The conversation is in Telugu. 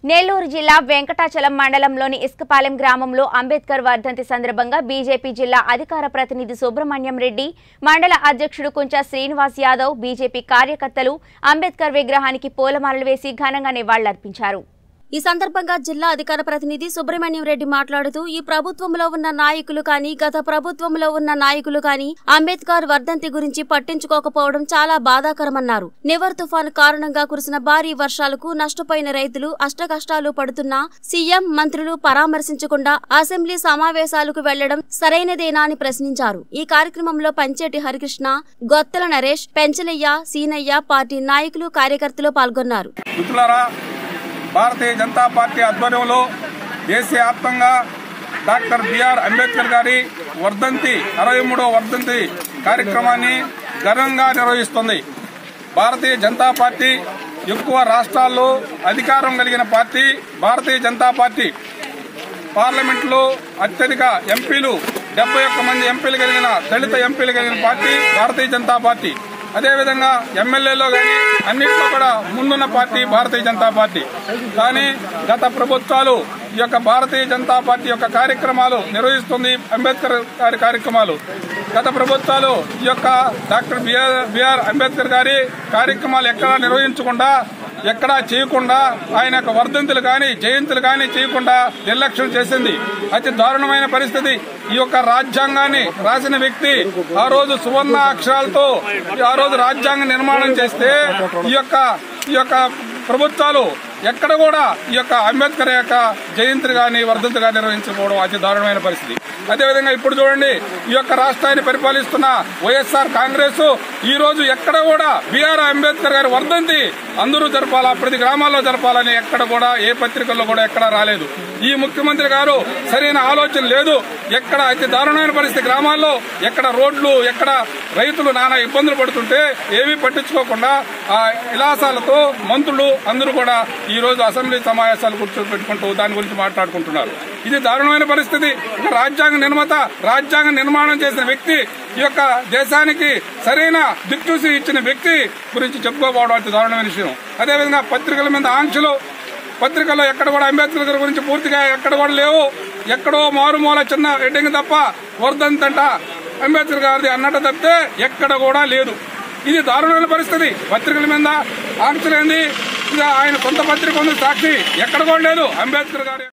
నెల్లూరు జిల్లా వెంకటాచలం మండలంలోని ఇసుకపాలెం గ్రామంలో అంబేద్కర్ వర్ధంతి సందర్భంగా బీజేపీ జిల్లా అధికార ప్రతినిధి సుబ్రహ్మణ్యం రెడ్డి మండల అధ్యక్షుడు కుంచా శ్రీనివాస్ యాదవ్ బీజేపీ కార్యకర్తలు అంబేద్కర్ విగ్రహానికి పూలమాలలు వేసి ఘనంగా నివాళులర్పించారు ఈ సందర్భంగా జిల్లా అధికార ప్రతినిధి సుబ్రహ్మణ్యం రెడ్డి మాట్లాడుతూ ఈ ప్రభుత్వంలో ఉన్న నాయకులు కానీ గత ప్రభుత్వంలో ఉన్న నాయకులు కానీ అంబేద్కర్ వర్ధంతి గురించి పట్టించుకోకపోవడం చాలా బాధాకరమన్నారు నివర్ తుఫాను కారణంగా కురిసిన భారీ వర్షాలకు నష్టపోయిన రైతులు అష్టకష్టాలు పడుతున్నా సీఎం మంత్రులు పరామర్శించకుండా అసెంబ్లీ సమావేశాలకు వెళ్లడం సరైనదేనా అని ప్రశ్నించారు ఈ కార్యక్రమంలో పంచేటి హరికృష్ణ గొత్తల నరేష్ పెంచలయ్య సీనయ్య పార్టీ నాయకులు కార్యకర్తలు పాల్గొన్నారు మిత్రులారా భారతీయ జనతా పార్టీ ఆధ్వర్యంలో దేశవ్యాప్తంగా డాక్టర్ బిఆర్ అంబేద్కర్ గారి వర్ధంతి అరవై మూడవ వర్ధంతి కార్యక్రమాన్ని ఘనంగా నిర్వహిస్తుంది భారతీయ జనతా పార్టీ ఎక్కువ రాష్ట్రాల్లో అధికారం కలిగిన పార్టీ భారతీయ జనతా పార్టీ పార్లమెంట్లో అత్యధిక ఎంపీలు డెబ్బై ఒక్క మంది ఎంపీలు కలిగిన దళిత ఎంపీలు కలిగిన పార్టీ భారతీయ జనతా పార్టీ అదేవిధంగా ఎమ్మెల్యేలో కానీ అన్నింటిలో కూడా ముందున్న పార్టీ భారతీయ జనతా పార్టీ కానీ గత ప్రభుత్వాలు ఈ యొక్క భారతీయ జనతా పార్టీ యొక్క కార్యక్రమాలు నిర్వహిస్తుంది అంబేద్కర్ గారి కార్యక్రమాలు గత ప్రభుత్వాలు ఈ యొక్క డాక్టర్ బిఆర్ బిఆర్ అంబేద్కర్ గారి కార్యక్రమాలు ఎక్కడా నిర్వహించకుండా ఎక్కడా చేయకుండా ఆయన యొక్క వర్ధంతులు కానీ జయంతులు కానీ చేయకుండా నిర్లక్ష్యం చేసింది అతి దారుణమైన పరిస్థితి ఈ యొక్క రాజ్యాంగాన్ని రాసిన వ్యక్తి ఆ రోజు సువర్ణ అక్షరాలతో ఆ రోజు రాజ్యాంగ నిర్మాణం చేస్తే ఈ యొక్క ఈ యొక్క ప్రభుత్వాలు ఎక్కడ కూడా ఈ యొక్క అంబేద్కర్ యొక్క జయంతిని కానీ వర్ధంతి కానీ నిర్వహించకపోవడం అతి దారుణమైన పరిస్థితి అదేవిధంగా ఇప్పుడు చూడండి ఈ యొక్క రాష్ట్రాన్ని పరిపాలిస్తున్న వైఎస్ఆర్ కాంగ్రెస్ ఈ రోజు ఎక్కడ కూడా బిఆర్ అంబేద్కర్ గారి వర్ధంతి అందరూ జరపాలా ప్రతి గ్రామాల్లో జరపాలని ఎక్కడ కూడా ఏ పత్రికల్లో కూడా ఎక్కడ రాలేదు ఈ ముఖ్యమంత్రి గారు సరైన ఆలోచన లేదు ఎక్కడ అతి దారుణమైన పరిస్థితి గ్రామాల్లో ఎక్కడ రోడ్లు ఎక్కడ రైతులు నానా ఇబ్బందులు పడుతుంటే ఏమీ పట్టించుకోకుండా ఆ విలాసాలతో మంత్రులు అందరూ కూడా ఈ రోజు అసెంబ్లీ సమావేశాలు కూర్చోబెట్టుకుంటూ దాని గురించి మాట్లాడుకుంటున్నారు ఇది దారుణమైన పరిస్థితి ఒక రాజ్యాంగ నిర్మాత రాజ్యాంగ నిర్మాణం చేసిన వ్యక్తి ఈ యొక్క దేశానికి సరైన దిక్చూసి ఇచ్చిన వ్యక్తి గురించి చెప్పుకోకపోవడం అతి దారుణమైన విషయం అదేవిధంగా పత్రికల మీద ఆంక్షలు పత్రికల్లో ఎక్కడ కూడా అంబేద్కర్ గారి గురించి పూర్తిగా ఎక్కడ కూడా లేవు ఎక్కడో మారుమూల చిన్న హెడ్డింగ్ తప్ప వర్ధంతంట అంబేద్కర్ గారిది అన్నట్టు తప్పితే ఎక్కడ కూడా లేదు ఇది దారుణమైన పరిస్థితి పత్రికల మీద ఆంక్షలేంది ఇక ఆయన సొంత పత్రిక ఉంది సాక్షి ఎక్కడ కూడా లేదు అంబేద్కర్ గారి